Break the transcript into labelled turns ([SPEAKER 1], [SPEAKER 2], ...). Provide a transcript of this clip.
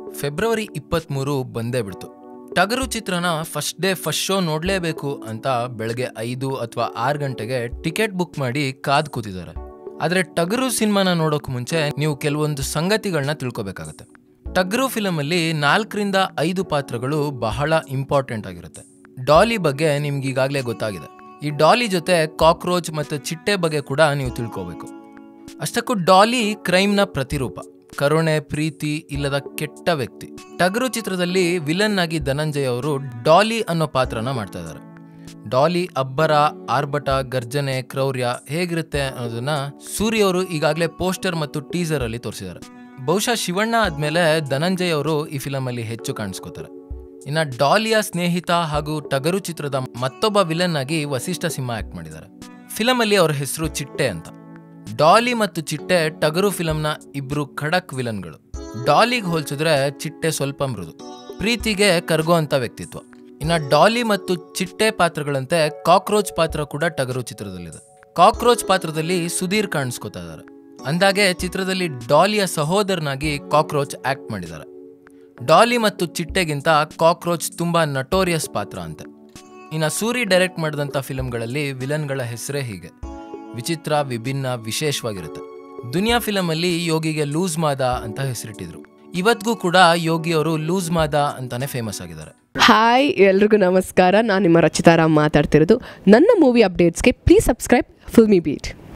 [SPEAKER 1] February ಇಪ್ಪತ್ತ್ಮೂರು ಬಂದೇ ಬಿಡ್ತು ಟಗರು ಚಿತ್ರನ ಫಸ್ಟ್ ಡೇ ಫಸ್ಟ್ ಶೋ ನೋಡಲೇಬೇಕು ಅಂತ ಬೆಳಗ್ಗೆ ಐದು ಅಥವಾ ಆರು ಗಂಟೆಗೆ ಟಿಕೆಟ್ ಬುಕ್ ಮಾಡಿ ಕಾದ್ ಕೂತಿದ್ದಾರೆ ಆದರೆ ಟಗರು ಸಿನಿಮಾನ ನೋಡೋಕೆ ಮುಂಚೆ ನೀವು ಕೆಲವೊಂದು ಸಂಗತಿಗಳನ್ನ ತಿಳ್ಕೊಬೇಕಾಗತ್ತೆ ಟಗರು ಫಿಲಮಲ್ಲಿ ನಾಲ್ಕರಿಂದ ಐದು ಪಾತ್ರಗಳು ಬಹಳ ಇಂಪಾರ್ಟೆಂಟ್ ಆಗಿರುತ್ತೆ ಡಾಲಿ ಬಗ್ಗೆ ನಿಮ್ಗೆ ಈಗಾಗಲೇ ಗೊತ್ತಾಗಿದೆ ಈ ಡಾಲಿ ಜೊತೆ ಕಾಕ್ರೋಚ್ ಮತ್ತು ಚಿಟ್ಟೆ ಬಗ್ಗೆ ಕೂಡ ನೀವು ತಿಳ್ಕೋಬೇಕು ಅಷ್ಟಕ್ಕೂ ಡಾಲಿ ಕ್ರೈಮ್ನ ಪ್ರತಿರೂಪ ಕರುಣೆ ಪ್ರೀತಿ ಇಲ್ಲದ ಕೆಟ್ಟ ವ್ಯಕ್ತಿ ಟಗರು ಚಿತ್ರದಲ್ಲಿ ವಿಲನ್ ಆಗಿ ಧನಂಜಯ್ ಅವರು ಡಾಲಿ ಅನ್ನೋ ಪಾತ್ರನ ಮಾಡ್ತಾ ಇದ್ದಾರೆ ಡಾಲಿ ಅಬ್ಬರ ಆರ್ಭಟ ಗರ್ಜನೆ ಕ್ರೌರ್ಯ ಹೇಗಿರುತ್ತೆ ಅನ್ನೋದನ್ನ ಸೂರ್ಯ ಅವರು ಈಗಾಗಲೇ ಪೋಸ್ಟರ್ ಮತ್ತು ಟೀಸರ್ ಅಲ್ಲಿ ತೋರಿಸಿದ್ದಾರೆ ಬಹುಶಃ ಶಿವಣ್ಣ ಆದ್ಮೇಲೆ ಧನಂಜಯ್ ಅವರು ಈ ಫಿಲಮಲ್ಲಿ ಹೆಚ್ಚು ಕಾಣಿಸ್ಕೋತಾರೆ ಇನ್ನ ಡಾಲಿಯ ಸ್ನೇಹಿತ ಹಾಗೂ ಟಗರು ಚಿತ್ರದ ಮತ್ತೊಬ್ಬ ವಿಲನ್ ಆಗಿ ವಸಿಷ್ಠ ಸಿಂಹ ಆಕ್ಟ್ ಮಾಡಿದ್ದಾರೆ ಫಿಲಮಲ್ಲಿ ಅವ್ರ ಹೆಸರು ಚಿಟ್ಟೆ ಅಂತ ಡಾಲಿ ಮತ್ತು ಚಿಟ್ಟೆ ಟಗರು ಫಿಲಂನ ಇಬ್ರು ಖಡಕ್ ವಿಲನ್ಗಳು ಡಾಲಿಗೆ ಹೋಲಿಸಿದ್ರೆ ಚಿಟ್ಟೆ ಸ್ವಲ್ಪ ಮೃದು ಪ್ರೀತಿಗೆ ಕರ್ಗೋ ಅಂತ ವ್ಯಕ್ತಿತ್ವ ಇನ್ನ ಡಾಲಿ ಮತ್ತು ಚಿಟ್ಟೆ ಪಾತ್ರಗಳಂತೆ ಕಾಕ್ರೋಚ್ ಪಾತ್ರ ಕೂಡ ಟಗರು ಚಿತ್ರದಲ್ಲಿದೆ ಕಾಕ್ರೋಚ್ ಪಾತ್ರದಲ್ಲಿ ಸುಧೀರ್ ಕಾಣಿಸ್ಕೋತಾ ಇದ್ದಾರೆ ಅಂದಾಗೆ ಚಿತ್ರದಲ್ಲಿ ಡಾಲಿಯ ಸಹೋದರನಾಗಿ ಕಾಕ್ರೋಚ್ ಆಕ್ಟ್ ಮಾಡಿದ್ದಾರೆ ಡಾಲಿ ಮತ್ತು ಚಿಟ್ಟೆಗಿಂತ ಕಾಕ್ರೋಚ್ ತುಂಬಾ ನಟೋರಿಯಸ್ ಪಾತ್ರ ಅಂತೆ ಇನ್ನು ಸೂರಿ ಡೈರೆಕ್ಟ್ ಮಾಡಿದಂಥ ಫಿಲಮ್ಗಳಲ್ಲಿ ವಿಲನ್ಗಳ ಹೆಸರೇ ಹೀಗೆ ವಿಚಿತ್ರ ವಿಭಿನ್ನ ವಿಶೇಷವಾಗಿರುತ್ತೆ ದುನಿಯಾ ಫಿಲಮಲ್ಲಿ ಯೋಗಿಗೆ ಲೂಸ್ ಮಾದ ಅಂತ ಹೆಸರಿಟ್ಟಿದ್ರು ಇವತ್ತಿಗೂ ಕೂಡ ಯೋಗಿ ಅವರು ಲೂಸ್ ಮಾದ ಅಂತಾನೆ ಫೇಮಸ್ ಆಗಿದ್ದಾರೆ
[SPEAKER 2] ಹಾಯ್ ಎಲ್ರಿಗೂ ನಮಸ್ಕಾರ ನಾನು ನಿಮ್ಮ ರಚಿತಾರಾಮ್ ಮಾತಾಡ್ತಿರೋದು ನನ್ನ ಮೂವಿ ಅಪ್ಡೇಟ್ಸ್ಗೆ ಪ್ಲೀಸ್ ಸಬ್ಸ್ಕ್ರೈಬ್ ಫಿಲ್ಮಿ ಬೀಟ್